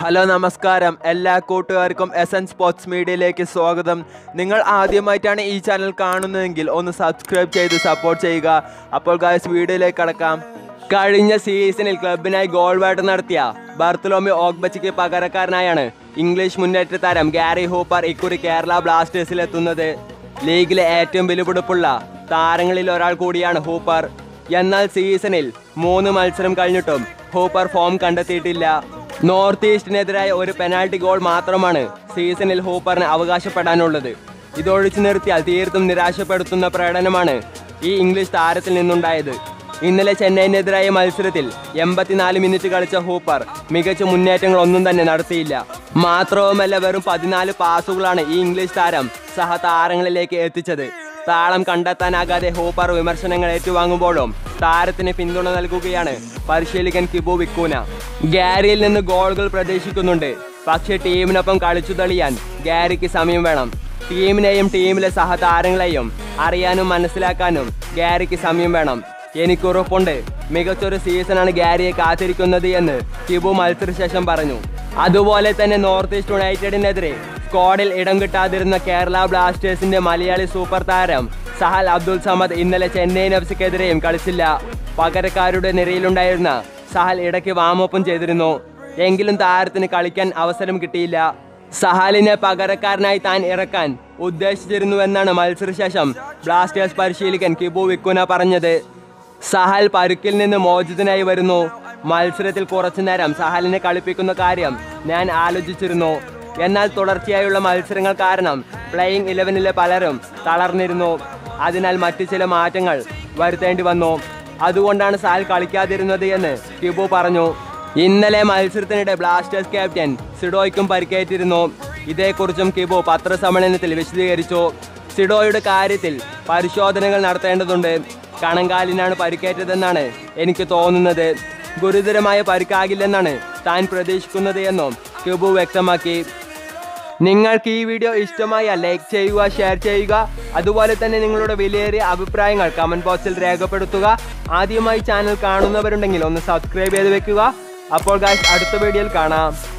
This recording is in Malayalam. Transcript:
ഹലോ നമസ്കാരം എല്ലാ കൂട്ടുകാർക്കും എസ് എൻ സ്പോർട്സ് മീഡിയയിലേക്ക് സ്വാഗതം നിങ്ങൾ ആദ്യമായിട്ടാണ് ഈ ചാനൽ കാണുന്നതെങ്കിൽ ഒന്ന് സബ്സ്ക്രൈബ് ചെയ്ത് സപ്പോർട്ട് ചെയ്യുക അപ്പോൾ ഗായ്സ് വീഡിയോയിലേക്ക് കടക്കാം കഴിഞ്ഞ സീസണിൽ ക്ലബിനായി ഗോൾ വേട്ട നടത്തിയ ബർത്തലോമി ഓഗ്ബച്ചിക്ക് പകരക്കാരനായാണ് ഇംഗ്ലീഷ് മുന്നേറ്റ താരം ഗാരി ഹൂപ്പർ ഇക്കുറി കേരള ബ്ലാസ്റ്റേഴ്സിൽ എത്തുന്നത് ലീഗിലെ ഏറ്റവും വിലപിടിപ്പുള്ള താരങ്ങളിൽ ഒരാൾ കൂടിയാണ് ഹൂപ്പർ എന്നാൽ സീസണിൽ മൂന്ന് മത്സരം കഴിഞ്ഞിട്ടും ഹൂപ്പർ ഫോം കണ്ടെത്തിയിട്ടില്ല നോർത്ത് ഈസ്റ്റിനെതിരായ ഒരു പെനാൽറ്റി ഗോൾ മാത്രമാണ് സീസണിൽ ഹൂപ്പറിന് അവകാശപ്പെടാനുള്ളത് ഇതൊഴിച്ചു നിർത്തിയാൽ തീർത്തും നിരാശപ്പെടുത്തുന്ന പ്രകടനമാണ് ഈ ഇംഗ്ലീഷ് താരത്തിൽ നിന്നുണ്ടായത് ഇന്നലെ ചെന്നൈയിനെതിരായ മത്സരത്തിൽ എൺപത്തിനാല് മിനിറ്റ് കളിച്ച ഹൂപ്പർ മികച്ച മുന്നേറ്റങ്ങൾ ഒന്നും തന്നെ നടത്തിയില്ല മാത്രവുമല്ല വെറും പതിനാല് പാസുകളാണ് ഈ ഇംഗ്ലീഷ് താരം സഹ താരങ്ങളിലേക്ക് എത്തിച്ചത് താളം കണ്ടെത്താനാകാതെ ഹൂപ്പർ വിമർശനങ്ങൾ ഏറ്റുവാങ്ങുമ്പോഴും താരത്തിന് പിന്തുണ നൽകുകയാണ് പരിശീലകൻ കിബു വിക്കൂന ഗാരിയിൽ നിന്ന് ഗോളുകൾ പ്രതീക്ഷിക്കുന്നുണ്ട് പക്ഷേ ടീമിനൊപ്പം കളിച്ചു തെളിയാൻ ഗാരിക്ക് സമയം വേണം ടീമിനെയും ടീമിലെ സഹതാരങ്ങളെയും അറിയാനും മനസ്സിലാക്കാനും ഗാരിക്ക് സമയം വേണം എനിക്കുറപ്പുണ്ട് മികച്ചൊരു സീസണാണ് ഗാരിയെ കാത്തിരിക്കുന്നത് എന്ന് കിബു മത്സരശേഷം പറഞ്ഞു അതുപോലെ തന്നെ നോർത്ത് ഈസ്റ്റ് യുണൈറ്റഡിനെതിരെ സ്ക്വാഡിൽ ഇടം കിട്ടാതിരുന്ന കേരള ബ്ലാസ്റ്റേഴ്സിന്റെ മലയാളി സൂപ്പർ താരം സഹൽ അബ്ദുൽ സമദ് ഇന്നലെ ചെന്നൈയിൻ എഫ് സിക്കെതിരെയും കളിച്ചില്ല പകരക്കാരുടെ നിരയിലുണ്ടായിരുന്ന സഹൽ ഇടയ്ക്ക് വാമോപ്പും ചെയ്തിരുന്നു എങ്കിലും താരത്തിന് കളിക്കാൻ അവസരം കിട്ടിയില്ല സഹാലിനെ പകരക്കാരനായി താൻ ഇറക്കാൻ ഉദ്ദേശിച്ചിരുന്നുവെന്നാണ് മത്സരശേഷം ബ്ലാസ്റ്റേഴ്സ് പരിശീലകൻ കിബു വിക്കുന പറഞ്ഞത് സഹൽ പരുക്കിൽ നിന്ന് മോചിതനായി വരുന്നു മത്സരത്തിൽ കുറച്ചു നേരം സഹലിനെ കളിപ്പിക്കുന്ന കാര്യം ഞാൻ ആലോചിച്ചിരുന്നു എന്നാൽ തുടർച്ചയായുള്ള മത്സരങ്ങൾ കാരണം പ്ലേയിങ് ഇലവനിലെ പലരും തളർന്നിരുന്നു അതിനാൽ മറ്റു ചില മാറ്റങ്ങൾ വരുത്തേണ്ടി വന്നു അതുകൊണ്ടാണ് സഹൽ കളിക്കാതിരുന്നത് എന്ന് കിബു പറഞ്ഞു ഇന്നലെ മത്സരത്തിനിടെ ബ്ലാസ്റ്റേഴ്സ് ക്യാപ്റ്റൻ സിഡോയ്ക്കും പരിക്കേറ്റിരുന്നു ഇതേക്കുറിച്ചും കിബു പത്രസമ്മേളനത്തിൽ വിശദീകരിച്ചു സിഡോയുടെ കാര്യത്തിൽ പരിശോധനകൾ നടത്തേണ്ടതുണ്ട് കണങ്കാലിനാണ് പരിക്കേറ്റതെന്നാണ് എനിക്ക് തോന്നുന്നത് ഗുരുതരമായ പരിക്കാകില്ലെന്നാണ് താൻ പ്രതീക്ഷിക്കുന്നത് എന്നും കിബു വ്യക്തമാക്കി നിങ്ങൾക്ക് ഈ വീഡിയോ ഇഷ്ടമായ ലൈക്ക് ചെയ്യുക ഷെയർ ചെയ്യുക അതുപോലെ തന്നെ നിങ്ങളുടെ വിലയേറിയ അഭിപ്രായങ്ങൾ കമന്റ് ബോക്സിൽ രേഖപ്പെടുത്തുക ആദ്യമായി ചാനൽ കാണുന്നവരുണ്ടെങ്കിൽ ഒന്ന് സബ്സ്ക്രൈബ് ചെയ്ത് വെക്കുക അപ്പോൾ ഗായ്സ് അടുത്ത വീഡിയോയിൽ കാണാം